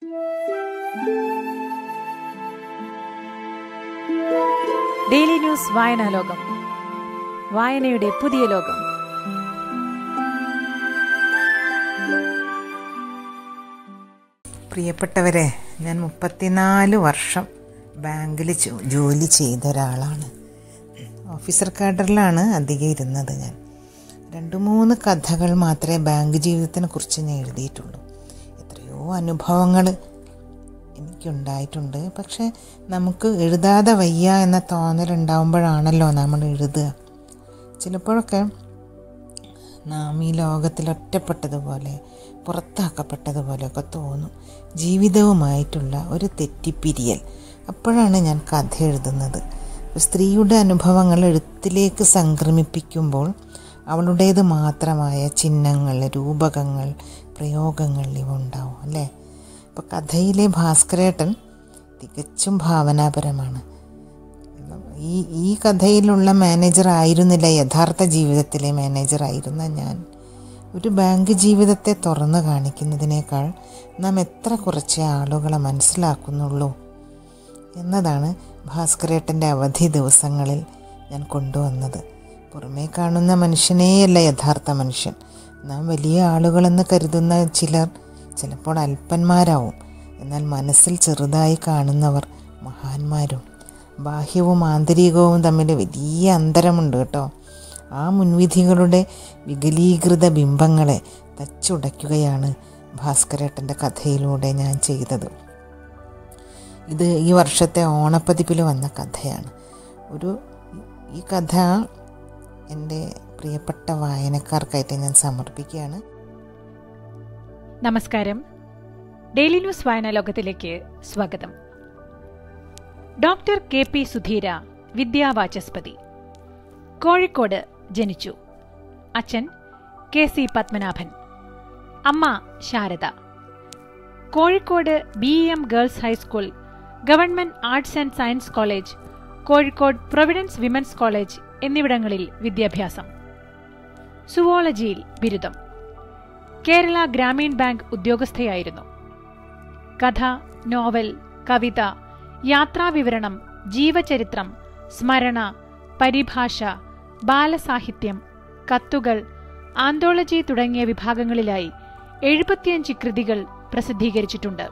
daily news വായനാ ലോകം വായനയുടെ പുതിയ ലോകം പ്രിയപ്പെട്ടവരെ ഞാൻ മുപ്പത്തിനാല് വർഷം ബാങ്കിൽ ജോ- ജോലി ചെയ്ത ഒരാളാണ് ഓഫീസർ കാഡറിലാണ് അധികം ഇരുന്നത് ഞാൻ രണ്ട് മൂന്ന് കഥകൾ മാത്രമേ ബാങ്ക് ജീവിതത്തിനെ കുറിച്ച് ഞാൻ എഴുതിയിട്ടുള്ളൂ എത്രയോ അനുഭവങ്ങൾ എനിക്കുണ്ടായിട്ടുണ്ട് പക്ഷെ നമുക്ക് എഴുതാതെ വയ്യ എന്ന തോന്നലുണ്ടാവുമ്പോഴാണല്ലോ നമ്മൾ എഴുതുക ചിലപ്പോഴൊക്കെ നാം ഈ ലോകത്തിൽ ഒറ്റപ്പെട്ടതുപോലെ പുറത്താക്കപ്പെട്ടതുപോലെയൊക്കെ തോന്നും ജീവിതവുമായിട്ടുള്ള ഒരു തെറ്റിപ്പിരിയൽ അപ്പോഴാണ് ഞാൻ കഥ എഴുതുന്നത് സ്ത്രീയുടെ അനുഭവങ്ങൾ എഴുത്തിലേക്ക് സംക്രമിപ്പിക്കുമ്പോൾ അവളുടേത് മാത്രമായ ചിഹ്നങ്ങൾ രൂപകങ്ങൾ പ്രയോഗങ്ങൾ ഇവ ഉണ്ടാവും അല്ലേ അപ്പോൾ കഥയിലെ ഭാസ്കരേട്ടൻ തികച്ചും ഭാവനാപരമാണ് ഈ ഈ കഥയിലുള്ള മാനേജർ ആയിരുന്നില്ല യഥാർത്ഥ ജീവിതത്തിലെ മാനേജർ ആയിരുന്ന ഞാൻ ഒരു ബാങ്ക് ജീവിതത്തെ തുറന്നു കാണിക്കുന്നതിനേക്കാൾ നാം എത്ര കുറച്ച് ആളുകളെ മനസ്സിലാക്കുന്നുള്ളൂ എന്നതാണ് ഭാസ്കരേട്ടൻ്റെ അവധി ദിവസങ്ങളിൽ ഞാൻ കൊണ്ടുവന്നത് പുറമേ കാണുന്ന മനുഷ്യനെയല്ല യഥാർത്ഥ മനുഷ്യൻ നാം വലിയ ആളുകളെന്ന് കരുതുന്ന ചിലർ ചിലപ്പോൾ അല്പന്മാരാവും എന്നാൽ മനസ്സിൽ ചെറുതായി കാണുന്നവർ മഹാന്മാരും ബാഹ്യവും ആന്തരികവും തമ്മിൽ വലിയ അന്തരമുണ്ട് കേട്ടോ ആ മുൻവിധികളുടെ വികലീകൃത ബിംബങ്ങളെ തച്ചുടയ്ക്കുകയാണ് ഭാസ്കരേട്ടൻ്റെ കഥയിലൂടെ ഞാൻ ചെയ്തത് ഇത് ഈ വർഷത്തെ ഓണപ്പതിപ്പിൽ വന്ന കഥയാണ് ഒരു ഈ കഥ എൻ്റെ പ്രിയപ്പെട്ട വായനക്കാർക്കായിട്ട് ഞാൻ സമർപ്പിക്കുകയാണ് നമസ്കാരം ഡെയിലി ന്യൂസ് വായനാ ലോകത്തിലേക്ക് സ്വാഗതം ഡോക്ടർ കെ പി സുധീര വിദ്യാവാചസ്പതി കോഴിക്കോട് ജനിച്ചു അച്ഛൻ കെ സി പത്മനാഭൻ അമ്മ Sarada Kozhikode B M girls high school government arts and science college Kozhikode providence women's college എന്നിവിടങ്ങളിൽ വിദ്യാഭ്യാസം സുവോളജിയിൽ ബിരുദം കേരള ഗ്രാമീൺ ബാങ്ക് ഉദ്യോഗസ്ഥയായിരുന്നു കഥ നോവൽ കവിത യാത്രാവിവരണം ജീവചരിത്രം സ്മരണ പരിഭാഷ ബാലസാഹിത്യം കത്തുകൾ ആന്തോളജി തുടങ്ങിയ വിഭാഗങ്ങളിലായി എഴുപത്തിയഞ്ച് കൃതികൾ പ്രസിദ്ധീകരിച്ചിട്ടുണ്ട്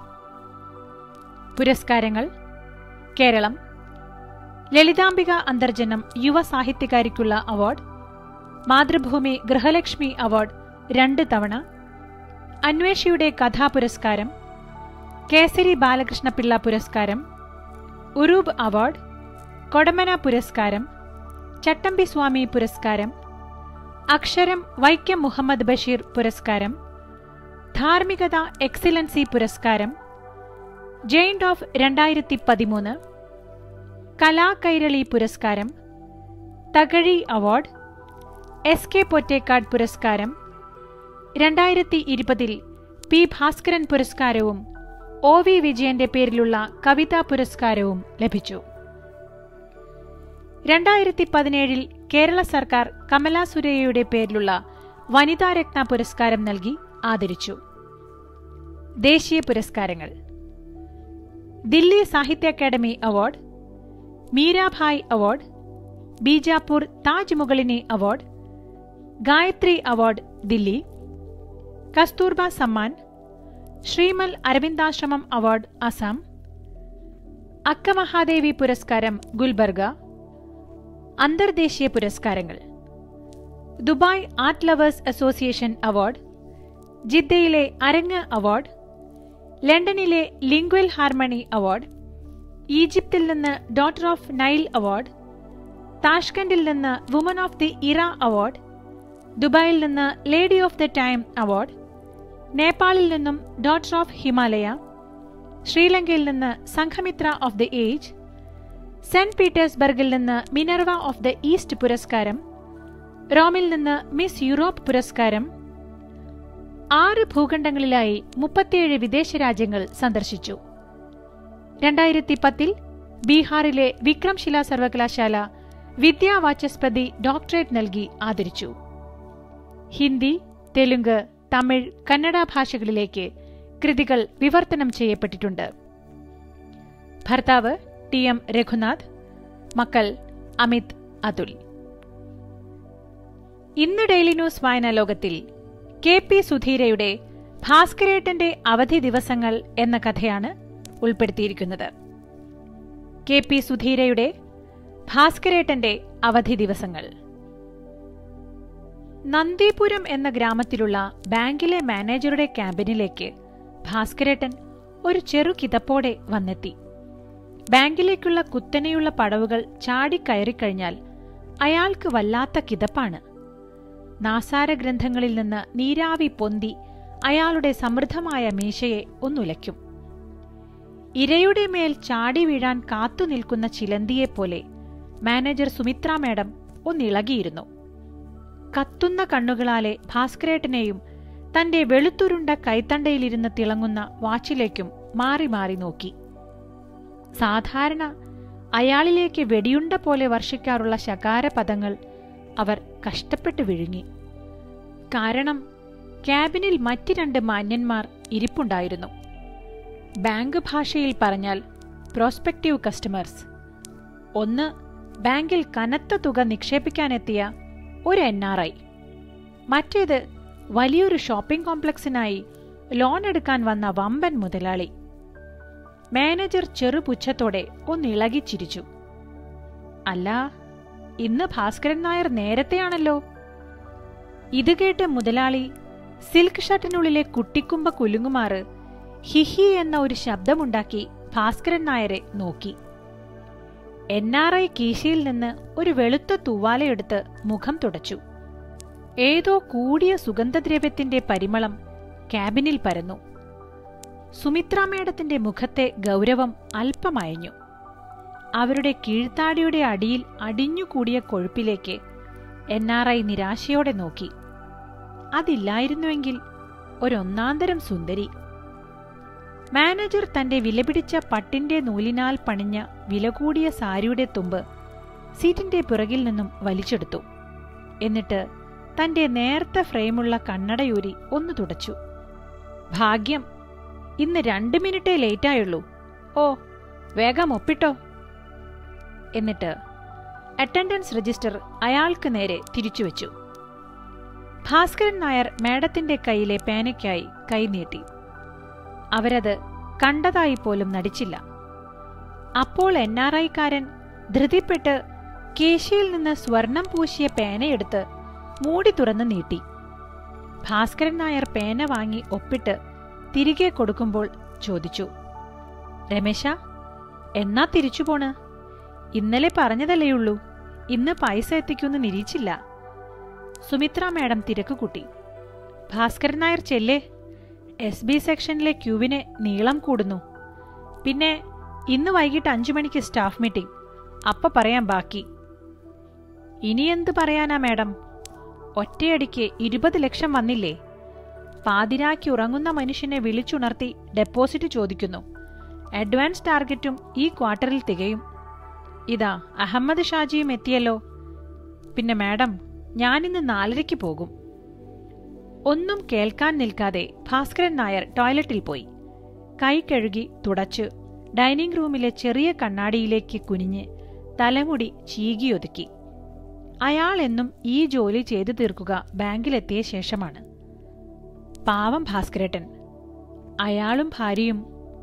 പുരസ്കാരങ്ങൾ കേരളം ലളിതാംബിക അന്തർജനം യുവ സാഹിത്യകാരിക്കുള്ള അവാർഡ് മാതൃഭൂമി ഗൃഹലക്ഷ്മി അവാർഡ് രണ്ട് തവണ അന്വേഷിയുടെ കഥാപുരസ്കാരം കേസരി ബാലകൃഷ്ണപിള്ള പുരസ്കാരം ഉറൂബ് അവാർഡ് കൊടമന പുരസ്കാരം ചട്ടമ്പി സ്വാമി പുരസ്കാരം അക്ഷരം വൈക്കം മുഹമ്മദ് ബഷീർ പുരസ്കാരം ധാർമ്മികത എക്സലൻസി പുരസ്കാരം ജെയിൻഡ് ഓഫ് രണ്ടായിരത്തി പതിമൂന്ന് കലാകൈരളി പുരസ്കാരം Thakazhi award S K Pottekkad പുരസ്കാരം രണ്ടായിരത്തി ഇരുപതിൽ പി ഭാസ്കരൻ പുരസ്കാരവും ഒ വി വിജയന്റെ പേരിലുള്ള കവിതാ പുരസ്കാരവും ലഭിച്ചു രണ്ടായിരത്തി പതിനേഴിൽ കേരള സർക്കാർ കമല സുരയ്യയുടെ പേരിലുള്ള വനിതാരത്ന പുരസ്കാരം നൽകി ആദരിച്ചു ദേശീയ പുരസ്കാരങ്ങൾ Delhi Sahitya Akademi award Meerabai award Bijapur Taj Mughalini award Gayatri award Delhi Kasturba Samman ശ്രീമൽ അരവിന്ദാശ്രമം അവാർഡ് അസം അക്കമഹാദേവി പുരസ്കാരം ഗുൽബർഗ അന്തർദേശീയ പുരസ്കാരങ്ങൾ Dubai art lovers association award ജിദ്ദയിലെ അരങ്ങ് അവാർഡ് ലണ്ടനിലെ ലിംഗ്വൽ ഹാർമണി അവാർഡ് ഈജിപ്തിൽ നിന്ന് ഡോട്ടർ ഓഫ് നൈൽ അവാർഡ് താഷ്കണ്ടിൽ നിന്ന് woman of the era award ദുബായിൽ നിന്ന് lady of the time award നേപ്പാളിൽ നിന്നും ഡോട്ടർ ഓഫ് ഹിമാലയ ശ്രീലങ്കയിൽ നിന്ന് Sanghamitra of the age saint പീറ്റേഴ്സ്ബർഗിൽ നിന്ന് മിനർവ ഓഫ് ദ ഈസ്റ്റ് പുരസ്കാരം റോമിൽ നിന്ന് മിസ് യൂറോപ്പ് പുരസ്കാരം ആറ് ഭൂഖണ്ഡങ്ങളിലായി മുപ്പത്തിയേഴ് വിദേശ രാജ്യങ്ങൾ സന്ദർശിച്ചു രണ്ടായിരത്തി പത്തിൽ ബീഹാറിലെ വിക്രംശില സർവകലാശാല വിദ്യാവാചസ്പതി ഡോക്ടറേറ്റ് നൽകി ആദരിച്ചു ഹിന്ദി തെലുങ്ക് തമിഴ് കന്നഡ ഭാഷകളിലേക്ക് കൃതികൾ വിവർത്തനം ചെയ്യപ്പെട്ടിട്ടുണ്ട് ഭർത്താവ് ടി എം രഘുനാഥ് മക്കൾ അമിത് അതുൽ ഇന്ന് ഡെയിലി ന്യൂസ് വായനാ ലോകത്തിൽ കെ പി സുധീരയുടെ ഭാസ്കരേട്ടന്റെ അവധി ദിവസങ്ങൾ എന്ന കഥയാണ് ഉൾപ്പെടുത്തിയിരിക്കുന്നത് കെ പി സുധീരയുടെ ഭാസ്കരേട്ടന്റെ അവധി ദിവസങ്ങൾ നന്ദിപുരം എന്ന ഗ്രാമത്തിലുള്ള ബാങ്കിലെ മാനേജറുടെ ക്യാബിനിലേക്ക് ഭാസ്കരേട്ടൻ ഒരു ചെറു കിതപ്പോടെ വന്നെത്തി ബാങ്കിലേക്കുള്ള കുത്തനെയുള്ള പടവുകൾ ചാടിക്കയറിക്കഴിഞ്ഞാൽ അയാൾക്ക് വല്ലാത്ത കിതപ്പാണ് നാസാര ഗ്രന്ഥങ്ങളിൽ നിന്ന് നീരാവി പൊന്തി അയാളുടെ സമൃദ്ധമായ മീശയെ ഒന്നുലയ്ക്കും ഇരയുടെ മേൽ ചാടി വീഴാൻ കാത്തുനിൽക്കുന്ന ചിലന്തിയെപ്പോലെ മാനേജർ സുമിത്ര മാഡം ഒന്നിളകിയിരുന്നു കത്തുന്ന കണ്ണുകളാലെ ഭാസ്കരേട്ടനെയും തന്റെ വെളുത്തുരുണ്ട കൈത്തണ്ടയിലിരുന്ന് തിളങ്ങുന്ന വാച്ചിലേക്കും മാറി മാറി നോക്കി സാധാരണ അയാളിലേക്ക് വെടിയുണ്ട പോലെ വർഷിക്കാറുള്ള ശകാര പദങ്ങൾ അവർ കഷ്ടപ്പെട്ട് വിഴുങ്ങി കാരണം ക്യാബിനിൽ മറ്റ് രണ്ട് മാന്യന്മാർ ഇരിപ്പുണ്ടായിരുന്നു ബാങ്ക് ഭാഷയിൽ പറഞ്ഞാൽ പ്രോസ്പെക്റ്റീവ് കസ്റ്റമേഴ്സ് ഒന്ന് ബാങ്കിൽ കനത്ത തുക നിക്ഷേപിക്കാനെത്തിയ ഒരു എൻ ആർ ഐ മറ്റേത് വലിയൊരു ഷോപ്പിംഗ് കോംപ്ലക്സിനായി ലോൺ എടുക്കാൻ വന്ന വമ്പൻ മുതലാളി മാനേജർ ചെറുപുച്ഛത്തോടെ ഒന്നിളകി ചിരിച്ചു അല്ല ഇന്ന് ഭാസ്കരൻ നായർ നേരത്തെയാണല്ലോ ഇത് കേട്ട് മുതലാളി സിൽക്ക് ഷർട്ടിനുള്ളിലെ കുട്ടിക്കുമ്പ കുലുങ്ങുമാറ് ഹിഹി എന്ന ഒരു ശബ്ദമുണ്ടാക്കി ഭാസ്കരൻ നായരെ നോക്കി എൻ ആർ ഐ കീശയിൽ നിന്ന് ഒരു വെളുത്ത തൂവാലയെടുത്ത് മുഖം തുടച്ചു ഏതോ കൂടിയ സുഗന്ധദ്രവ്യത്തിന്റെ പരിമളം ക്യാബിനിൽ പരന്നു സുമിത്ര മേഡത്തിന്റെ മുഖത്തെ ഗൗരവം അല്പമയഞ്ഞു അവരുടെ കീഴ്ത്താടിയുടെ അടിയിൽ അടിഞ്ഞുകൂടിയ കൊഴുപ്പിലേക്ക് എൻ ആർ ഐ നിരാശയോടെ നോക്കി അതില്ലായിരുന്നുവെങ്കിൽ ഒരൊന്നാന്തരം സുന്ദരി മാനേജർ തന്റെ വിലപിടിച്ച പട്ടിന്റെ നൂലിനാൽ പണിഞ്ഞ വില കൂടിയ സാരിയുടെ തുമ്പ് സീറ്റിന്റെ പിറകിൽ നിന്നും വലിച്ചെടുത്തു എന്നിട്ട് തന്റെ നേർത്ത ഫ്രെയിമുള്ള കണ്ണടയൂരി ഒന്ന് തുടച്ചു ഭാഗ്യം ഇന്ന് രണ്ട് മിനിറ്റേ ലേറ്റായുള്ളൂ ഓ വേഗം ഒപ്പിട്ടോ എന്നിട്ട് അറ്റൻഡൻസ് രജിസ്റ്റർ അയാൾക്ക് നേരെ തിരിച്ചുവെച്ചു ഭാസ്കരൻ നായർ മേഡത്തിന്റെ കയ്യിലെ പേനയ്ക്കായി കൈനീട്ടി അവരത് കണ്ടതായി പോലും നടിച്ചില്ല അപ്പോൾ എൻ ആർ ഐക്കാരൻ ധൃതിപ്പെട്ട് കേശിയിൽ നിന്ന് സ്വർണം പൂശിയ പേനയെടുത്ത് മൂടി തുറന്ന് നീട്ടി ഭാസ്കരൻ നായർ പേന വാങ്ങി ഒപ്പിട്ട് തിരികെ കൊടുക്കുമ്പോൾ ചോദിച്ചു രമേശ എന്നാ തിരിച്ചു പോണ് ഇന്നലെ പറഞ്ഞതല്ലേയുള്ളൂ ഇന്ന് പൈസ എത്തിക്കുമെന്ന് നിരീച്ചില്ല സുമിത്ര മാഡം തിരക്ക് കൂട്ടി ഭാസ്കരൻ നായർ ചെല്ലേ എസ് ബി സെക്ഷനിലെ ക്യൂവിന് നീളം കൂടുന്നു പിന്നെ ഇന്ന് വൈകിട്ട് അഞ്ചു മണിക്ക് സ്റ്റാഫ് മീറ്റിംഗ് അപ്പ പറയാം ബാക്കി ഇനി എന്ത് പറയാനാ മാഡം ഒറ്റയടിക്ക് ഇരുപത് ലക്ഷം വന്നില്ലേ പാതിരാക്കി ഉറങ്ങുന്ന മനുഷ്യനെ വിളിച്ചുണർത്തി ഡെപ്പോസിറ്റ് ചോദിക്കുന്നു അഡ്വാൻസ് ടാർഗറ്റും ഈ ക്വാർട്ടറിൽ തികയും ഇതാ അഹമ്മദ് ഷാജിയും എത്തിയല്ലോ പിന്നെ മാഡം ഞാനിന്ന് നാലരയ്ക്ക് പോകും ഒന്നും കേൾക്കാൻ നിൽക്കാതെ ഭാസ്കരൻ നായർ ടോയ്ലറ്റിൽ പോയി കൈ കഴുകി തുടച്ച് ഡൈനിങ് റൂമിലെ ചെറിയ കണ്ണാടിയിലേക്ക് കുനിഞ്ഞ് തലമുടി ചീകിയൊതുക്കി അയാൾ എന്നും ഈ ജോലി ചെയ്തു തീർക്കുക ബാങ്കിലെത്തിയ ശേഷമാണ് പാവം ഭാസ്കരേട്ടൻ അയാളും ഭാര്യയും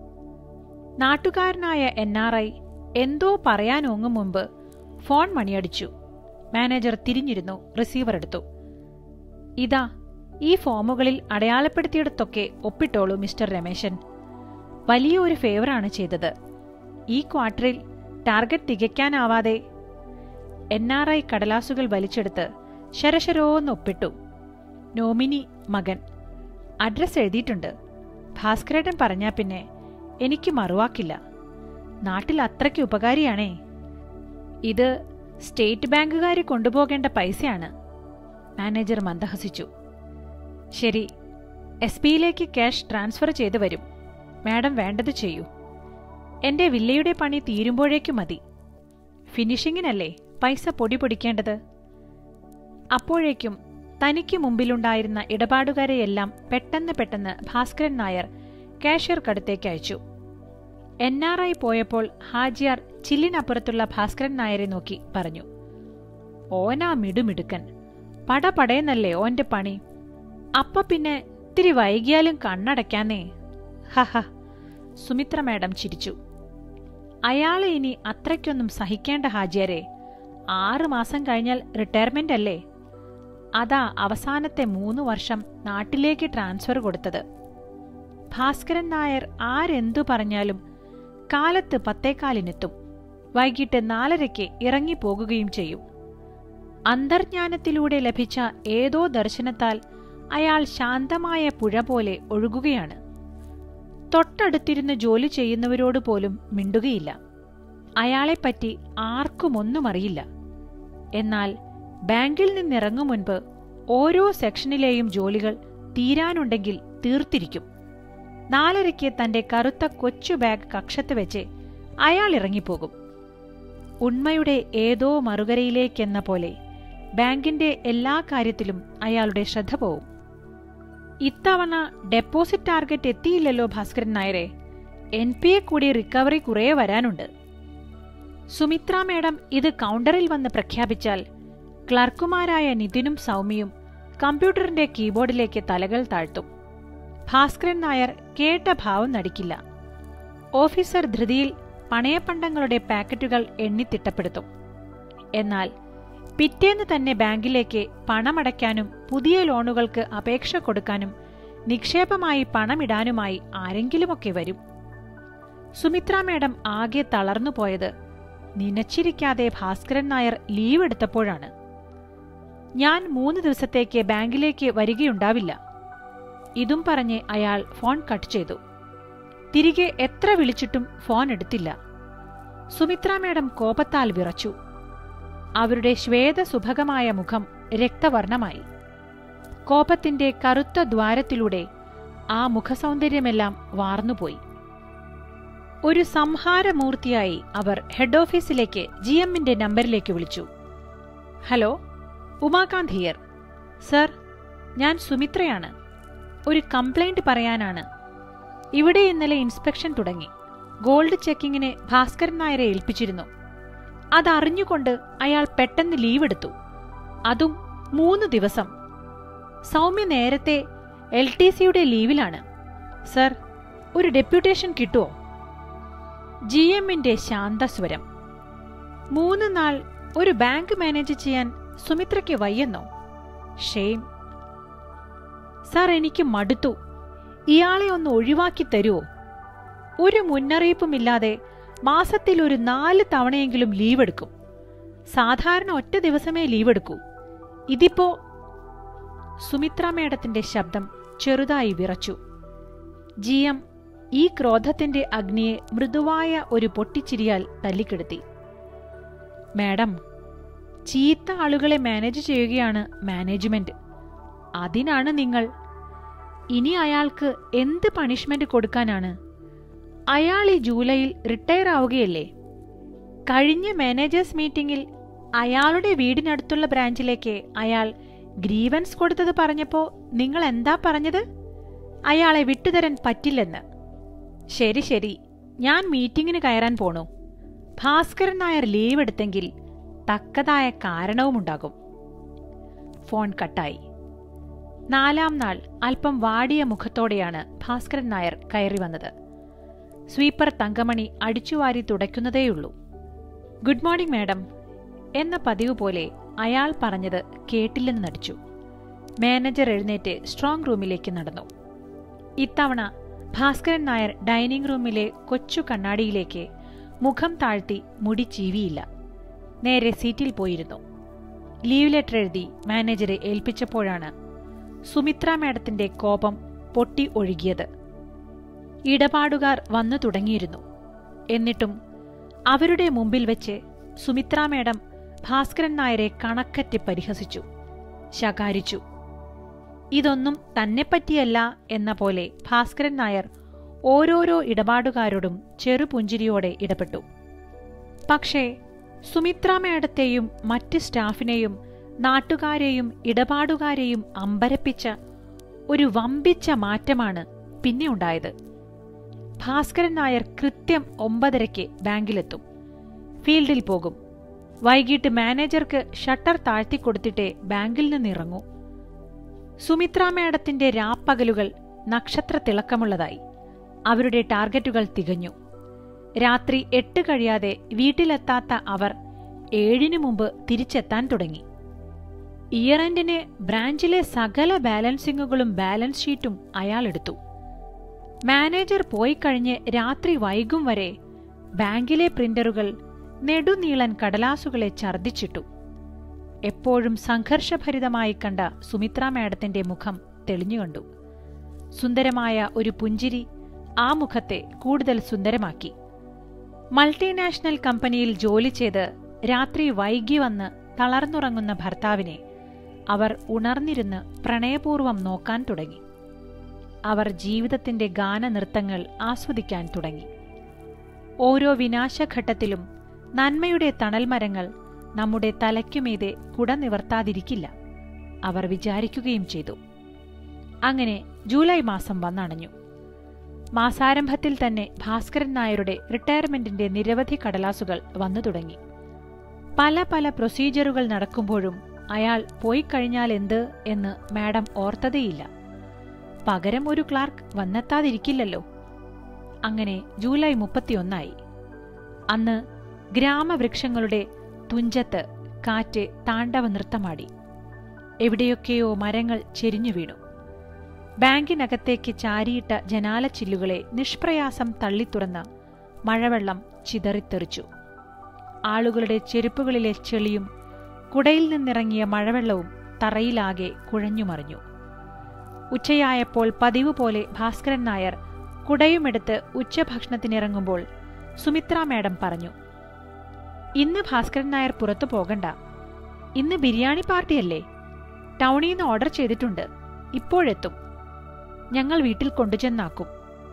നാട്ടുകാരനായ എൻ ആർ ഐ എന്തോ പറയാനോങ്ങും മുമ്പ് ഫോൺ മണിയടിച്ചു മാനേജർ തിരിഞ്ഞിരുന്നു റിസീവർ എടുത്തു ഇതാ ഈ ഫോമുകളിൽ അടയാളപ്പെടുത്തിയിടത്തൊക്കെ ഒപ്പിട്ടോളൂ മിസ്റ്റർ രമേശൻ വലിയ ഒരു ഫേവറാണ് ചെയ്തത് ഈ ക്വാർട്ടറിൽ ടാർഗറ്റ് തികയ്ക്കാനാവാതെ എൻ ആർ ഐ കടലാസുകൾ വലിച്ചെടുത്ത് ശരശരോന്ന് ഒപ്പിട്ടു നോമിനി മകൻ അഡ്രസ് എഴുതിയിട്ടുണ്ട് ഭാസ്കരേട്ടൻ പറഞ്ഞാ പിന്നെ എനിക്ക് മറുവാക്കില്ല നാട്ടിൽ അത്രയ്ക്ക് ഉപകാരിയാണേ ഇത് സ്റ്റേറ്റ് ബാങ്കുകാർ കൊണ്ടുപോകേണ്ട പൈസയാണ് മാനേജർ മന്ദഹസിച്ചു ശരി എസ് ബിയിലേക്ക് ക്യാഷ് ട്രാൻസ്ഫർ ചെയ്തു വരും മാഡം വേണ്ടത് ചെയ്യൂ എന്റെ വില്ലയുടെ പണി തീരുമ്പോഴേക്കും മതി ഫിനിഷിങ്ങിനല്ലേ പൈസ പൊടി പൊടിക്കേണ്ടത് അപ്പോഴേക്കും തനിക്ക് മുമ്പിലുണ്ടായിരുന്ന ഇടപാടുകാരെയെല്ലാം പെട്ടെന്ന് പെട്ടെന്ന് ഭാസ്കരൻ നായർ കാഷ്യർക്കടുത്തേക്ക് അയച്ചു എൻ ആർ ഐ പോയപ്പോൾ ഹാജിയാർ ചില്ലിനപ്പുറത്തുള്ള ഭാസ്കരൻ നായരെ നോക്കി പറഞ്ഞു ഓനാ മിടുമിടുക്കൻ പടപടയെന്നല്ലേ ഓന്റെ പണി അപ്പ പിന്നെ ഇത്തിരി വൈകിയാലും കണ്ണടയ്ക്കാന്നേ ഹഹ സുമിത്ര മാഡം ചിരിച്ചു അയാളെ ഇനി അത്രയ്ക്കൊന്നും സഹിക്കേണ്ട ഹാജിയരെ ആറ് മാസം കഴിഞ്ഞാൽ റിട്ടയർമെന്റ് അല്ലേ അതാ അവസാനത്തെ മൂന്ന് വർഷം നാട്ടിലേക്ക് ട്രാൻസ്ഫർ കൊടുത്തത് ഭാസ്കരൻ നായർ ആരെന്തു പറഞ്ഞാലും കാലത്ത് പത്തേക്കാലിനെത്തും വൈകിട്ട് നാലരയ്ക്ക് ഇറങ്ങിപ്പോകുകയും ചെയ്യും അന്തർജ്ഞാനത്തിലൂടെ ലഭിച്ച ഏതോ ദർശനത്താൽ അയാൾ ശാന്തമായ പുഴ പോലെ ഒഴുകുകയാണ് തൊട്ടടുത്തിരുന്ന് ജോലി ചെയ്യുന്നവരോട് പോലും മിണ്ടുകയില്ല അയാളെപ്പറ്റി ആർക്കും ഒന്നും അറിയില്ല എന്നാൽ ബാങ്കിൽ നിന്നിറങ്ങും മുൻപ് ഓരോ സെക്ഷനിലെയും ജോലികൾ തീരാനുണ്ടെങ്കിൽ തീർത്തിരിക്കും നാലരയ്ക്ക് തന്റെ കറുത്ത കൊച്ചു ബാഗ് കക്ഷത്ത് വെച്ച് അയാൾ ഇറങ്ങിപ്പോകും ഉണ്മയുടെ ഏതോ മറുകരയിലേക്കെന്ന പോലെ ബാങ്കിന്റെ എല്ലാ കാര്യത്തിലും അയാളുടെ ശ്രദ്ധ പോവും ഇത്തവണ ഡെപ്പോസിറ്റ് ടാർഗറ്റ് എത്തിയില്ലല്ലോ ഭാസ്കരൻ നായരെ എൻ പി എ കൂടി റിക്കവറി കുറേ വരാനുണ്ട് സുമിത്ര മേഡം ഇത് കൗണ്ടറിൽ വന്ന് പ്രഖ്യാപിച്ചാൽ ക്ലർക്കുമാരായ നിതിനും സൗമ്യയും കമ്പ്യൂട്ടറിന്റെ കീബോർഡിലേക്ക് തലകൾ താഴ്ത്തും ഭാസ്കരൻ നായർ കേട്ട ഭാവം നടിക്കില്ല ഓഫീസർ ധൃതിയിൽ പണയപ്പണ്ടങ്ങളുടെ പാക്കറ്റുകൾ എണ്ണിത്തിട്ടപ്പെടുത്തും എന്നാൽ പിറ്റേന്ന് തന്നെ ബാങ്കിലേക്ക് പണമടയ്ക്കാനും പുതിയ ലോണുകൾക്ക് അപേക്ഷ കൊടുക്കാനും നിക്ഷേപമായി പണമിടാനുമായി ആരെങ്കിലുമൊക്കെ വരും സുമിത്ര മേഡം ആകെ തളർന്നുപോയത് നിനച്ചിരിക്കാതെ ഭാസ്കരൻ നായർ ലീവ് എടുത്തപ്പോഴാണ് ഞാൻ മൂന്ന് ദിവസത്തേക്ക് ബാങ്കിലേക്ക് വരികയുണ്ടാവില്ല ഇതും പറഞ്ഞ് അയാൾ ഫോൺ കട്ട് ചെയ്തു തിരികെ എത്ര വിളിച്ചിട്ടും ഫോൺ എടുത്തില്ല സുമിത്ര മേഡം കോപത്താൽ വിറച്ചു അവരുടെ ശ്വേതസുഭകമായ മുഖം രക്തവർണമായി കോപത്തിന്റെ കറുത്ത ദ്വാരത്തിലൂടെ ആ മുഖസൗന്ദര്യമെല്ലാം വാർന്നുപോയി ഒരു സംഹാരമൂർത്തിയായി അവർ ഹെഡ് ഓഫീസിലേക്ക് ജി എമ്മിന്റെ നമ്പറിലേക്ക് വിളിച്ചു ഹലോ ഉമാകാന്ത് ഹിയർ സർ ഞാൻ സുമിത്രയാണ് ഒരു കംപ്ലൈന്റ് പറയാനാണ് ഇവിടെ ഇന്നലെ ഇൻസ്പെക്ഷൻ തുടങ്ങി ഗോൾഡ് ചെക്കിങ്ങിന് ഭാസ്കരൻ നായരെ ഏൽപ്പിച്ചിരുന്നു അതറിഞ്ഞുകൊണ്ട് അയാൾ പെട്ടെന്ന് ലീവ് എടുത്തു അതും മൂന്ന് ദിവസം സൗമ്യ നേരത്തെ എൽ ടി സിയുടെ ലീവിലാണ് സർ ഒരു ഡെപ്യൂട്ടേഷൻ കിട്ടുമോ ജി എമ്മിന്റെ ശാന്തസ്വരം മൂന്ന് നാൾ ഒരു ബാങ്ക് മാനേജ് ചെയ്യാൻ സുമിത്രയ്ക്ക് വയ്യെന്നോ ഷെയിം സാർ എനിക്ക് മടുത്തു ഇയാളെ ഒന്ന് ഒഴിവാക്കി തരുമോ ഒരു മുന്നറിയിപ്പുമില്ലാതെ മാസത്തിൽ ഒരു നാല് തവണയെങ്കിലും ലീവ് എടുക്കും സാധാരണ ഒറ്റ ദിവസമേ ലീവ് എടുക്കൂ ഇതിപ്പോ സുമിത്ര മേഡത്തിന്റെ ശബ്ദം ചെറുതായി വിറച്ചു ജി എം ഈ ക്രോധത്തിന്റെ അഗ്നിയെ മൃദുവായ ഒരു പൊട്ടിച്ചിരിയാൽ തല്ലിക്കെടുത്തി മാഡം ചീത്ത ആളുകളെ മാനേജ് ചെയ്യുകയാണ് മാനേജ്മെന്റ് അതിനാണ് നിങ്ങൾ ഇനി അയാൾക്ക് എന്ത് പണിഷ്മെന്റ് കൊടുക്കാനാണ് അയാൾ ഈ ജൂലൈയിൽ റിട്ടയർ ആവുകയല്ലേ കഴിഞ്ഞ മാനേജേഴ്സ് മീറ്റിംഗിൽ അയാളുടെ വീടിനടുത്തുള്ള ബ്രാഞ്ചിലേക്ക് അയാൾ ഗ്രീവൻസ് കൊടുത്തത് പറഞ്ഞപ്പോ നിങ്ങൾ എന്താ പറഞ്ഞത് അയാളെ വിട്ടുതരാൻ പറ്റില്ലെന്ന് ശരി ശരി ഞാൻ മീറ്റിംഗിന് കയറാൻ പോണു ഭാസ്കരൻ നായർ ലീവ് എടുത്തെങ്കിൽ തക്കതായ കാരണവുമുണ്ടാകും ഫോൺ കട്ടായി നാലാം നാൾ അല്പം വാടിയ മുഖത്തോടെയാണ് ഭാസ്കരൻ നായർ കയറി വന്നത് സ്വീപ്പർ തങ്കമണി അടിച്ചുവാരി തുടയ്ക്കുന്നതേയുള്ളൂ ഗുഡ് മോർണിംഗ് മാഡം എന്ന പതിവ് പോലെ അയാൾ പറഞ്ഞത് കേട്ടില്ലെന്ന് നടിച്ചു മാനേജർ എഴുന്നേറ്റ് സ്ട്രോങ് റൂമിലേക്ക് നടന്നു ഇത്തവണ ഭാസ്കരൻ നായർ ഡൈനിങ് റൂമിലെ കൊച്ചു കണ്ണാടിയിലേക്ക് മുഖം താഴ്ത്തി മുടി ചീവിയില്ല നേരെ സീറ്റിൽ പോയിരുന്നു ലീവ് ലെറ്റർ എഴുതി മാനേജറെ ഏൽപ്പിച്ചപ്പോഴാണ് സുമിത്ര മാഡത്തിന്റെ കോപം പൊട്ടി ഒഴുകിയത് ഇടപാടുകാർ വന്നു തുടങ്ങിയിരുന്നു എന്നിട്ടും അവരുടെ മുമ്പിൽ വെച്ച് സുമിത്ര മേഡം ഭാസ്കരൻ നായരെ കണക്കറ്റ് പരിഹസിച്ചു ശകാരിച്ചു ഇതൊന്നും തന്നെപ്പറ്റിയല്ല എന്ന പോലെ ഭാസ്കരൻ നായർ ഓരോരോ ഇടപാടുകാരോടും ചെറുപുഞ്ചിരിയോടെ ഇടപെട്ടു പക്ഷേ സുമിത്ര മേഡത്തെയും മറ്റ് സ്റ്റാഫിനെയും നാട്ടുകാരെയും ഇടപാടുകാരെയും അമ്പരപ്പിച്ച ഒരു വമ്പിച്ച മാറ്റമാണ് പിന്നെ ഉണ്ടായത് ഭാസ്കരൻ നായർ കൃത്യം ഒമ്പതരയ്ക്ക് ബാങ്കിലെത്തും ഫീൽഡിൽ പോകും വൈകിട്ട് മാനേജർക്ക് ഷട്ടർ താഴ്ത്തിക്കൊടുത്തിട്ടേ ബാങ്കിൽ നിന്നിറങ്ങൂ സുമിത്ര മേഡത്തിന്റെ രാപ്പകലുകൾ നക്ഷത്ര തിളക്കമുള്ളതായി അവരുടെ ടാർഗറ്റുകൾ തികഞ്ഞു രാത്രി എട്ട് കഴിയാതെ വീട്ടിലെത്താത്ത അവർ ഏഴിനു മുമ്പ് തിരിച്ചെത്താൻ തുടങ്ങി ഇയർ എൻഡിന് ബ്രാഞ്ചിലെ സകല ബാലൻസിങ്ങുകളും ബാലൻസ് ഷീറ്റും അയാൾ എടുത്തു മാനേജർ പോയി കഴിഞ്ഞ് രാത്രി വൈകും വരെ ബാങ്കിലെ പ്രിന്ററുകൾ നെടുനീളൻ കടലാസുകളെ ഛർദ്ദിച്ചിട്ടു എപ്പോഴും സംഘർഷഭരിതമായി കണ്ട സുമിത്ര മാഡത്തിന്റെ മുഖം തെളിഞ്ഞുകണ്ടു സുന്ദരമായ ഒരു പുഞ്ചിരി ആ മുഖത്തെ കൂടുതൽ സുന്ദരമാക്കി മൾട്ടിനാഷണൽ കമ്പനിയിൽ ജോലി ചെയ്ത് രാത്രി വൈകി വന്ന് തളർന്നുറങ്ങുന്ന ഭർത്താവിനെ അവർ ഉണർന്നിരുന്ന് പ്രണയപൂർവം നോക്കാൻ തുടങ്ങി അവർ ജീവിതത്തിന്റെ ഗാനനൃത്തങ്ങൾ ആസ്വദിക്കാൻ തുടങ്ങി ഓരോ വിനാശഘട്ടത്തിലും നന്മയുടെ തണൽമരങ്ങൾ നമ്മുടെ തലയ്ക്കുമീതെ കുട നിവർത്താതിരിക്കില്ല അവർ വിചാരിക്കുകയും ചെയ്തു അങ്ങനെ ജൂലൈ മാസം വന്നണഞ്ഞു മാസാരംഭത്തിൽ തന്നെ ഭാസ്കരൻ നായരുടെ റിട്ടയർമെന്റിന്റെ നിരവധി കടലാസുകൾ വന്നു തുടങ്ങി പല പല പ്രൊസീജിയറുകൾ നടക്കുമ്പോഴും അയാൾ പോയി കഴിഞ്ഞാൽ എന്ത് എന്ന് മാഡം ഓർത്തതേയില്ല പകരം ഒരു ക്ലാർക്ക് വന്നെത്താതിരിക്കില്ലല്ലോ അങ്ങനെ ജൂലൈ മുപ്പത്തിയൊന്നായി അന്ന് ഗ്രാമവൃക്ഷങ്ങളുടെ തുഞ്ചത്ത് കാറ്റ് താണ്ഡവ നൃത്തമാടി എവിടെയൊക്കെയോ മരങ്ങൾ ചെരിഞ്ഞു വീണു ബാങ്കിനകത്തേക്ക് ചാരിയിട്ട ജനാലച്ചില്ലുകളെ നിഷ്പ്രയാസം തള്ളിത്തുറന്ന് മഴവെള്ളം ചിതറിത്തെറിച്ചു ആളുകളുടെ ചെരുപ്പുകളിലെ ചെളിയും കുടയിൽ നിന്നിറങ്ങിയ മഴവെള്ളവും തറയിലാകെ കുഴഞ്ഞുമറിഞ്ഞു ഉച്ചയായപ്പോൾ പതിവ് പോലെ ഭാസ്കരൻ നായർ കുടയുമെടുത്ത് ഉച്ചഭക്ഷണത്തിനിറങ്ങുമ്പോൾ സുമിത്ര മാഡം പറഞ്ഞു ഇന്ന് ഭാസ്കരൻ നായർ പുറത്തു പോകണ്ട ഇന്ന് ബിരിയാണി പാർട്ടിയല്ലേ ടൗണിൽ നിന്ന് ഓർഡർ ചെയ്തിട്ടുണ്ട് ഇപ്പോഴെത്തും ഞങ്ങൾ വീട്ടിൽ കൊണ്ടുചെന്നാക്കും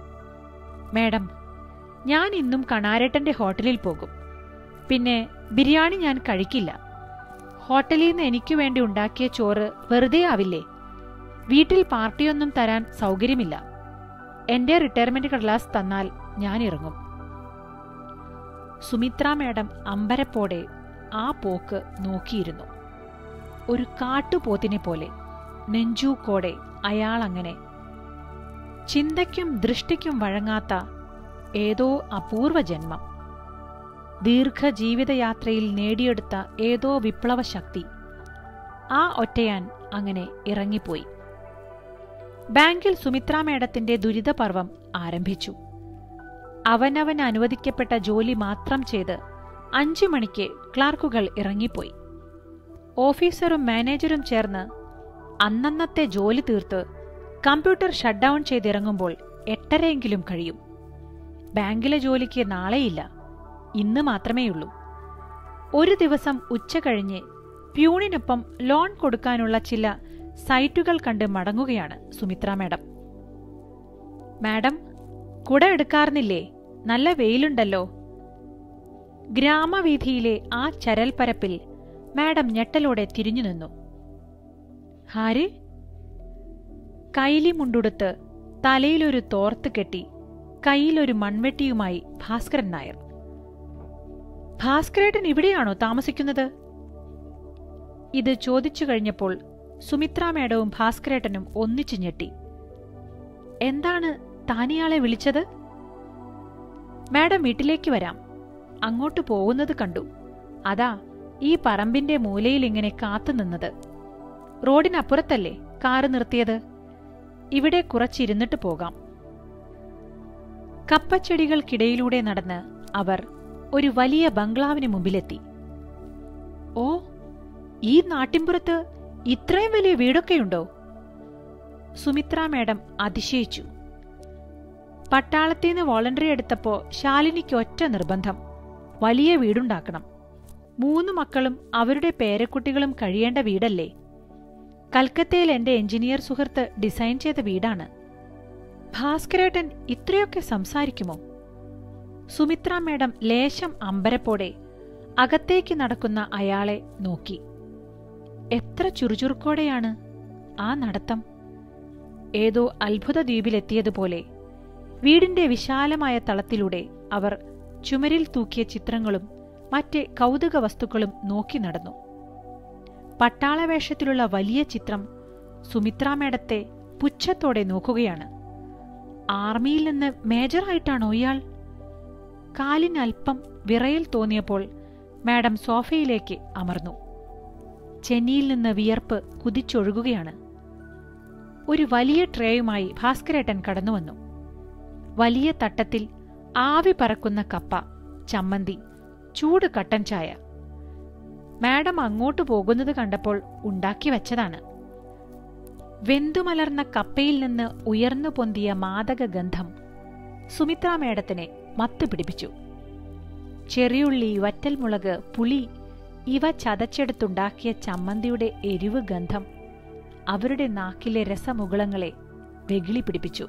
മാഡം ഞാൻ ഇന്നും കണാരേട്ടന്റെ ഹോട്ടലിൽ പോകും പിന്നെ ബിരിയാണി ഞാൻ കഴിക്കില്ല ഹോട്ടലിൽ നിന്ന് എനിക്ക് വേണ്ടി ഉണ്ടാക്കിയ ചോറ് വെറുതെ ആവില്ലേ വീട്ടിൽ പാർട്ടിയൊന്നും തരാൻ സൗകര്യമില്ല എന്റെ റിട്ടയർമെന്റ് കടലാസ് തന്നാൽ ഞാൻ ഇറങ്ങും സുമിത്ര മാഡം അമ്പരപ്പോടെ ആ പോക്ക് നോക്കിയിരുന്നു ഒരു കാട്ടുപോത്തിനെ പോലെ നെഞ്ചൂക്കോടെ അയാളങ്ങനെ ചിന്തയ്ക്കും ദൃഷ്ടിക്കും വഴങ്ങാത്ത ഏതോ അപൂർവ ജന്മം ദീർഘജീവിതയാത്രയിൽ നേടിയെടുത്ത ഏതോ വിപ്ലവ ശക്തി ആ ഒറ്റയാൻ അങ്ങനെ ഇറങ്ങിപ്പോയി ബാങ്കിൽ സുമിത്ര മേഡത്തിന്റെ ദുരിതപർവം ആരംഭിച്ചു അവനവൻ അനുവദിക്കപ്പെട്ട ജോലി മാത്രം ചെയ്ത് അഞ്ചു മണിക്ക് ക്ലാർക്കുകൾ ഇറങ്ങിപ്പോയി ഓഫീസറും മാനേജരും ചേർന്ന് അന്നന്നത്തെ ജോലി തീർത്ത് കമ്പ്യൂട്ടർ ഷട്ട് ഡൗൺ ചെയ്തിറങ്ങുമ്പോൾ എട്ടരയെങ്കിലും കഴിയും ബാങ്കിലെ ജോലിക്ക് നാളെയില്ല ഇന്ന് മാത്രമേയുള്ളൂ ഒരു ദിവസം ഉച്ച കഴിഞ്ഞ് പ്യൂണിനൊപ്പം ലോൺ കൊടുക്കാനുള്ള ചില സൈറ്റുകൾ കണ്ട് മടങ്ങുകയാണ് സുമിത്ര മാഡം മാഡം കുട എടുക്കാറുന്നില്ലേ നല്ല വെയിലുണ്ടല്ലോ ഗ്രാമവീഥിയിലെ ആ ചരൽപ്പരപ്പിൽ മാഡം ഞെട്ടലോടെ തിരിഞ്ഞു നിന്നു ഹാര് കൈലി മുണ്ടുടുത്ത് തലയിലൊരു തോർത്ത് കെട്ടി കയ്യിലൊരു മൺവെട്ടിയുമായി ഭാസ്കരൻ നായർ ഭാസ്കരേട്ടൻ ഇവിടെയാണോ താമസിക്കുന്നത് ഇത് ചോദിച്ചു കഴിഞ്ഞപ്പോൾ സുമിത്ര മേഡവും ഭാസ്കരേട്ടനും ഒന്നിച്ചു ഞെട്ടി എന്താണ് താനിയാളെ വിളിച്ചത് മാഡം വീട്ടിലേക്ക് വരാം അങ്ങോട്ട് പോകുന്നത് കണ്ടു അതാ ഈ പറമ്പിന്റെ മൂലയിൽ ഇങ്ങനെ കാത്തുനിന്നത് റോഡിനപ്പുറത്തല്ലേ കാറ് നിർത്തിയത് ഇവിടെ കുറച്ചിരുന്നിട്ട് പോകാം കപ്പച്ചെടികൾക്കിടയിലൂടെ നടന്ന് അവർ ഒരു വലിയ ബംഗ്ലാവിന് മുമ്പിലെത്തി ഓ ഈ നാട്ടിൻപുറത്ത് ഇത്രയും വലിയ വീടൊക്കെയുണ്ടോ സുമിത്ര മാഡം അതിശയിച്ചു പട്ടാളത്തിൽ നിന്ന് വോളണ്ടറി എടുത്തപ്പോ ശാലിനിക്ക് ഒറ്റ നിർബന്ധം വലിയ വീടുണ്ടാക്കണം മൂന്ന് മക്കളും അവരുടെ പേരക്കുട്ടികളും കഴിയേണ്ട വീടല്ലേ കൽക്കത്തയിൽ എന്റെ എഞ്ചിനീയർ സുഹൃത്ത് ഡിസൈൻ ചെയ്ത വീടാണ് ഭാസ്കരേട്ടൻ ഇത്രയൊക്കെ സംസാരിക്കുമോ സുമിത്ര മേഡം ലേശം അമ്പരപ്പോടെ അകത്തേക്ക് നടക്കുന്ന അയാളെ നോക്കി എത്ര ചുറുചുറുക്കോടെയാണ് ആ നടത്തം ഏതോ അത്ഭുത ദ്വീപിലെത്തിയതുപോലെ വീടിന്റെ വിശാലമായ തളത്തിലൂടെ അവർ ചുമരിൽ തൂക്കിയ ചിത്രങ്ങളും മറ്റ് കൗതുക വസ്തുക്കളും നോക്കി നടന്നു പട്ടാളവേഷത്തിലുള്ള വലിയ ചിത്രം സുമിത്രാ മേഡത്തെ പുച്ഛത്തോടെ നോക്കുകയാണ് ആർമിയിൽ നിന്ന് മേജറായിട്ടാണോ ഇയാൾ കാലിന് അല്പം വിറയൽ തോന്നിയപ്പോൾ മാഡം സോഫയിലേക്ക് അമർന്നു ചെന്നിയിൽ നിന്ന് വിയർപ്പ് കുതിച്ചൊഴുകുകയാണ് ഒരു വലിയ ട്രേയുമായി ഭാസ്കരേട്ടൻ കടന്നുവന്നു വലിയ തട്ടത്തിൽ ആവി പറക്കുന്ന കപ്പ ചമ്മന്തി ചൂട് കട്ടൻ ചായ മാഡം അങ്ങോട്ട് പോകുന്നത് കണ്ടപ്പോൾ ഉണ്ടാക്കി വെച്ചതാണ് വെന്തുമലർന്ന കപ്പയിൽ നിന്ന് ഉയർന്നു പൊന്തിയ മാദക ഗന്ധം സുമിത്രാ മേഡത്തിനെ മത്ത് പിടിപ്പിച്ചു ചെറിയുള്ളി വറ്റൽമുളക് പുളി ഇവ ചതച്ചെടുത്തുണ്ടാക്കിയ ചമ്മന്തിയുടെ എരിവ് ഗന്ധം അവരുടെ നാക്കിലെ രസമുകുളങ്ങളെ വെകിളി പിടിപ്പിച്ചു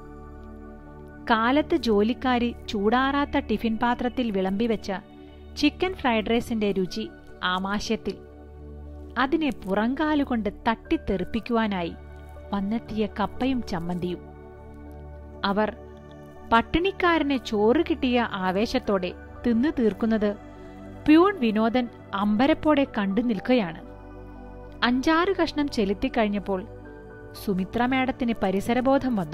കാലത്ത് ജോലിക്കാരി ചൂടാറാത്ത ടിഫിൻ പാത്രത്തിൽ വിളമ്പിവെച്ച ചിക്കൻ ഫ്രൈഡ് റൈസിന്റെ രുചി ആമാശയത്തിൽ അതിനെ പുറങ്കാലുകൊണ്ട് തട്ടിത്തെറിപ്പിക്കുവാനായി വന്നെത്തിയ കപ്പയും ചമ്മന്തിയും അവർ പട്ടിണിക്കാരനെ ചോറ് കിട്ടിയ ആവേശത്തോടെ തിന്നു തീർക്കുന്നത് പ്യൂൺ വിനോദൻ അമ്പരപ്പോടെ കണ്ടു നിൽക്കുകയാണ് അഞ്ചാറ് കഷ്ണം ചെലുത്തിക്കഴിഞ്ഞപ്പോൾ സുമിത്ര മേഡത്തിന് പരിസരബോധം വന്നു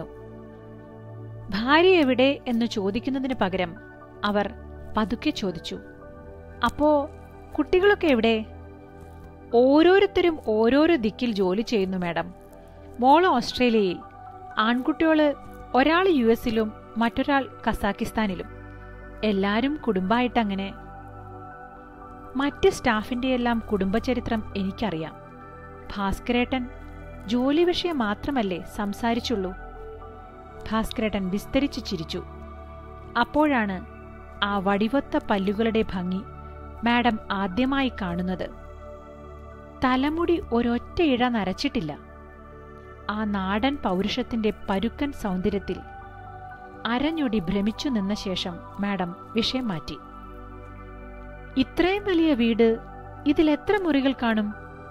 ഭാര്യ എവിടെ എന്ന് ചോദിക്കുന്നതിന് പകരം അവർ പതുക്കെ ചോദിച്ചു അപ്പോ കുട്ടികളൊക്കെ എവിടെ ഓരോരുത്തരും ഓരോരോ ദിക്കിൽ ജോലി ചെയ്യുന്നു മാഡം മോള് ഓസ്ട്രേലിയയിൽ ആൺകുട്ടികള് ഒരാൾ യു എസിലും മറ്റൊരാൾ കസാക്കിസ്ഥാനിലും എല്ലാരും കുടുംബായിട്ടങ്ങനെ മറ്റ് സ്റ്റാഫിന്റെയെല്ലാം കുടുംബചരിത്രം എനിക്കറിയാം ഭാസ്കരേട്ടൻ ജോലി വിഷയം മാത്രമല്ലേ സംസാരിച്ചുള്ളൂ ഭാസ്കരേട്ടൻ വിസ്തരിച്ചു ചിരിച്ചു അപ്പോഴാണ് ആ വടിവൊത്ത പല്ലുകളുടെ ഭംഗി മാഡം ആദ്യമായി കാണുന്നത് തലമുടി ഒരൊറ്റ ഇഴ നരച്ചിട്ടില്ല ആ നാടൻ പൗരുഷത്തിന്റെ പരുക്കൻ സൗന്ദര്യത്തിൽ അരഞ്ഞൊടി ഭ്രമിച്ചു നിന്ന ശേഷം മാഡം വിഷയം മാറ്റി ഇത്രയും വലിയ വീട് ഇതിൽ എത്ര മുറികൾ കാണും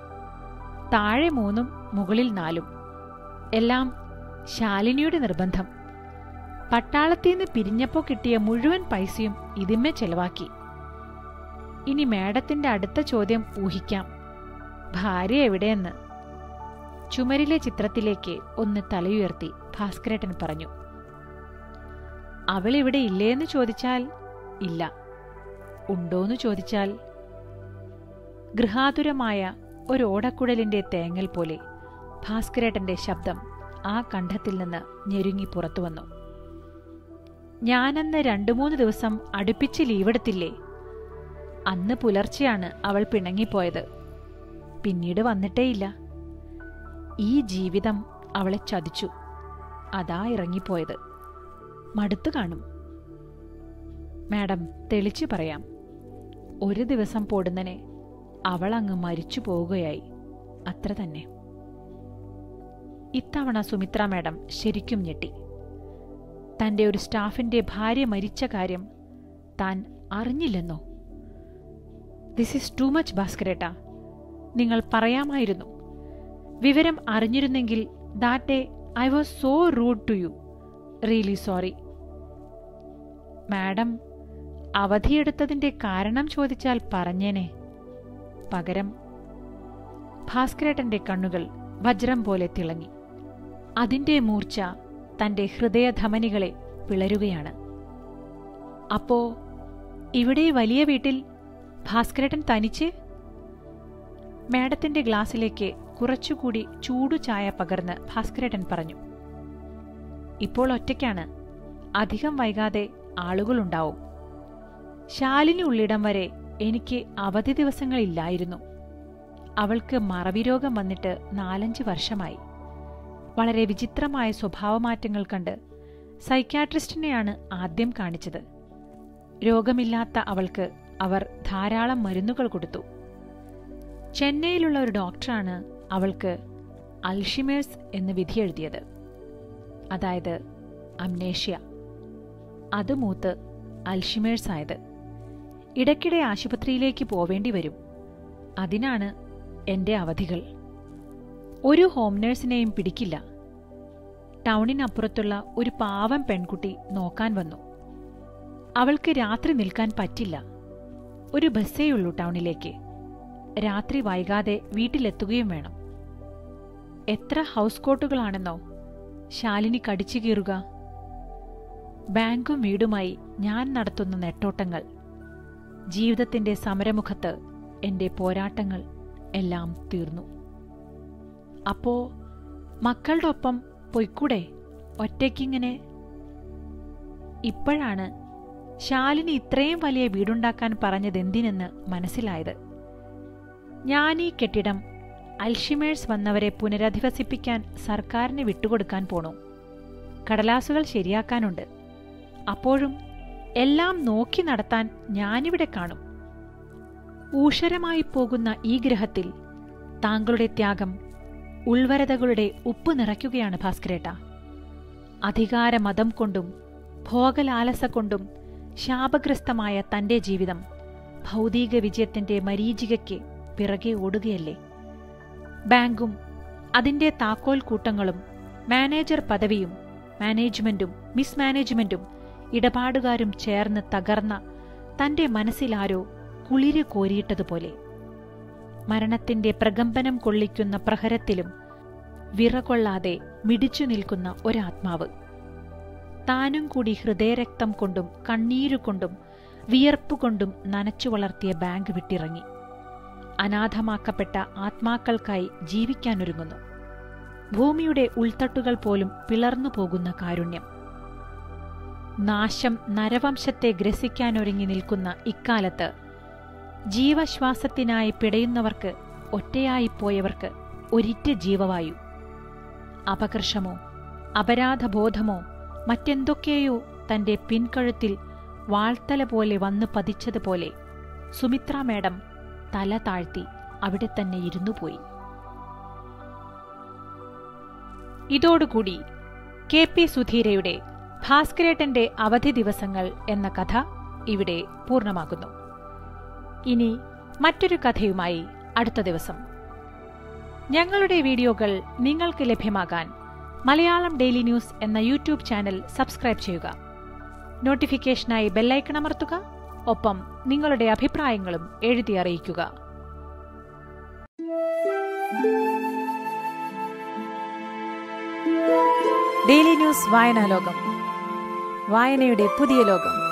താഴെ മൂന്നും മുകളിൽ നാലും എല്ലാം ശാലിനിയുടെ നിർബന്ധം പട്ടാളത്തീന്ന് പിരിഞ്ഞപ്പോ കിട്ടിയ മുഴുവൻ പൈസയും ഇതിന്മേ ചെലവാക്കി ഇനി മേഡത്തിന്റെ അടുത്ത ചോദ്യം ഊഹിക്കാം ഭാര്യ എവിടെയെന്ന് ചുമരിലെ ചിത്രത്തിലേക്ക് ഒന്ന് തലയുയർത്തി ഭാസ്കരേട്ടൻ പറഞ്ഞു അവൾ ഇവിടെ ഇല്ലേന്ന് ചോദിച്ചാൽ ഇല്ല ഉണ്ടോന്ന് ചോദിച്ചാൽ ഗൃഹാതുരമായ ഒരു ഓടക്കുഴലിന്റെ തേങ്ങൽ പോലെ ഭാസ്കരേട്ടന്റെ ശബ്ദം ആ കണ്ഠത്തിൽ നിന്ന് ഞെരുങ്ങി പുറത്തു വന്നു ഞാനന്ന് രണ്ടു മൂന്ന് ദിവസം അടുപ്പിച്ച് ലീവെടുത്തില്ലേ അന്ന് പുലർച്ചെയാണ് അവൾ പിണങ്ങിപ്പോയത് പിന്നീട് വന്നിട്ടേയില്ല ഈ ജീവിതം അവളെ ചതിച്ചു അതാ ഇറങ്ങിപ്പോയത് മടുത്തു കാണും മാഡം തെളിച്ചു പറയാം ഒരു ദിവസം പോടുന്നനെ അവൾ അങ്ങ് മരിച്ചു പോവുകയായി അത്ര തന്നെ ഇത്തവണ സുമിത്ര മാഡം ശരിക്കും ഞെട്ടി തന്റെ ഒരു സ്റ്റാഫിന്റെ ഭാര്യ മരിച്ച കാര്യം താൻ അറിഞ്ഞില്ലെന്നോ ദിസ് ഈസ് ടു മച്ച് ഭാസ്കരേട്ട നിങ്ങൾ പറയാമായിരുന്നു വിവരം അറിഞ്ഞിരുന്നെങ്കിൽ that day I was so rude to you really sorry madam അവധിയെടുത്തതിന്റെ കാരണം ചോദിച്ചാൽ പറഞ്ഞേനെ പകരം ഭാസ്കരേട്ടന്റെ കണ്ണുകൾ വജ്രം പോലെ തിളങ്ങി അതിന്റെ മൂർച്ച തന്റെ ഹൃദയധമനികളെ പിളരുകയാണ് അപ്പോ ഇവിടെ വലിയ വീട്ടിൽ ഭാസ്കരേട്ടൻ തനിച്ച് മാഡത്തിന്റെ ഗ്ലാസ്സിലേക്ക് കുറച്ചുകൂടി ചൂടു ചായ പകർന്ന് ഭാസ്കരേട്ടൻ പറഞ്ഞു ഇപ്പോൾ ഒറ്റയ്ക്കാണ് അധികം വൈകാതെ ആളുകളുണ്ടാവും ശാലിനി ഉള്ളിടം വരെ എനിക്ക് അവധി ദിവസങ്ങളില്ലായിരുന്നു അവൾക്ക് മറവിരോഗം വന്നിട്ട് നാലഞ്ച് വർഷമായി വളരെ വിചിത്രമായ സ്വഭാവമാറ്റങ്ങൾ കണ്ട് സൈക്യാട്രിസ്റ്റിനെയാണ് ആദ്യം കാണിച്ചത് രോഗമില്ലാത്ത അവൾക്ക് അവർ ധാരാളം മരുന്നുകൾ കൊടുത്തു ചെന്നൈയിലുള്ള ഒരു ഡോക്ടറാണ് അവൾക്ക് അൽഷിമേഴ്സ് എന്ന് വിധിയെഴുതിയത് അതായത് അംനേഷ്യ അത് മൂത്ത് അൽഷിമേഴ്സ് ആയത് ഇടയ്ക്കിടെ ആശുപത്രിയിലേക്ക് പോവേണ്ടി വരും അതിനാണ് എന്റെ അവധികൾ ഒരു ഹോം നേഴ്സിനെയും പിടിക്കില്ല ടൗണിനപ്പുറത്തുള്ള ഒരു പാവം പെൺകുട്ടി നോക്കാൻ വന്നു അവൾക്ക് രാത്രി നിൽക്കാൻ പറ്റില്ല ഒരു ബസ്സേയുള്ളൂ ടൗണിലേക്ക് രാത്രി വൈകാതെ വീട്ടിലെത്തുകയും വേണം എത്ര ഹൗസ് കോട്ടുകളാണെന്നോ ശാലിനി കടിച്ചു കീറുക ബാങ്കും വീടുമായി ഞാൻ നടത്തുന്ന നെട്ടോട്ടങ്ങൾ ജീവിതത്തിന്റെ സമരമുഖത്ത് എന്റെ പോരാട്ടങ്ങൾ എല്ലാം തീർന്നു അപ്പോ മക്കളുടെ ഒപ്പം പൊയ്ക്കൂടെ ഒറ്റയ്ക്കിങ്ങനെ ഇപ്പോഴാണ് ശാലിനി ഇത്രയും വലിയ വീടുണ്ടാക്കാൻ പറഞ്ഞതെന്തിനെന്ന് മനസ്സിലായത് ഞാനീ കെട്ടിടം അൽഷിമേഴ്സ് വന്നവരെ പുനരധിവസിപ്പിക്കാൻ സർക്കാരിന് വിട്ടുകൊടുക്കാൻ പോണു കടലാസുകൾ ശരിയാക്കാനുണ്ട് അപ്പോഴും എല്ലാം നോക്കി നടത്താൻ ഞാനിവിടെ കാണും ഊഷരമായി പോകുന്ന ഈ ഗ്രഹത്തിൽ താങ്കളുടെ ത്യാഗം ഉൾവരതകളുടെ ഉപ്പ് നിറയ്ക്കുകയാണ് ഭാസ്കരേട്ട അധികാരമതം കൊണ്ടും ഭോഗലാലസ കൊണ്ടും ശാപഗ്രസ്തമായ തന്റെ ജീവിതം ഭൗതിക വിജയത്തിന്റെ മരീചികയ്ക്ക് പിറകെ ഓടുകയല്ലേ ബാങ്കും അതിന്റെ താക്കോൽ കൂട്ടങ്ങളും മാനേജർ പദവിയും മാനേജ്മെന്റും മിസ്മാനേജ്മെന്റും ഇടപാടുകാരും ചേർന്ന് തകർന്ന തന്റെ മനസ്സിലാരോ കുളിര് കോരിയിട്ടതുപോലെ മരണത്തിന്റെ പ്രകമ്പനം കൊള്ളിക്കുന്ന പ്രഹരത്തിലും വിറകൊള്ളാതെ മിടിച്ചു നിൽക്കുന്ന ഒരാത്മാവ് താനും കൂടി ഹൃദയരക്തം കൊണ്ടും കണ്ണീരുകൊണ്ടും വിയർപ്പുകൊണ്ടും നനച്ചു വളർത്തിയ ബാങ്ക് വിട്ടിറങ്ങി അനാഥമാക്കപ്പെട്ട ആത്മാക്കൾക്കായി ജീവിക്കാനൊരുങ്ങുന്നു ഭൂമിയുടെ ഉൾത്തട്ടുകൾ പോലും പിളർന്നു പോകുന്ന കാരുണ്യം നാശം നരവംശത്തെ ഗ്രസിക്കാനൊരുങ്ങി നിൽക്കുന്ന ഇക്കാലത്ത് ജീവശ്വാസത്തിനായി പിടയുന്നവർക്ക് ഒറ്റയായിപ്പോയവർക്ക് ഒരിറ്റ് ജീവവായു അപകർഷമോ അപരാധബോധമോ മറ്റെന്തൊക്കെയോ തന്റെ പിൻകഴുത്തിൽ വാൾത്തല പോലെ വന്നു പതിച്ചതുപോലെ സുമിത്ര മേഡം തല താഴ്ത്തി അവിടെ തന്നെ ഇരുന്നുപോയി ഇതോടുകൂടി കെ പി സുധീരയുടെ ഭാസ്കരേട്ടന്റെ അവധി ദിവസങ്ങൾ എന്ന കഥ ഇവിടെ പൂർണ്ണമാകുന്നു ഇനി മറ്റൊരു കഥയുമായി അടുത്ത ദിവസം ഞങ്ങളുടെ വീഡിയോകൾ നിങ്ങൾക്ക് ലഭ്യമാകാൻ മലയാളം ഡെയിലി ന്യൂസ് എന്ന യൂട്യൂബ് ചാനൽ സബ്സ്ക്രൈബ് ചെയ്യുക നോട്ടിഫിക്കേഷനായി ബെല്ലൈക്കൺ അമർത്തുക ഒപ്പം നിങ്ങളുടെ അഭിപ്രായങ്ങളും എഴുതി അറിയിക്കുക ഡെയിലി ന്യൂസ് വായനാലോകം വായനയുടെ പുതിയ ലോകം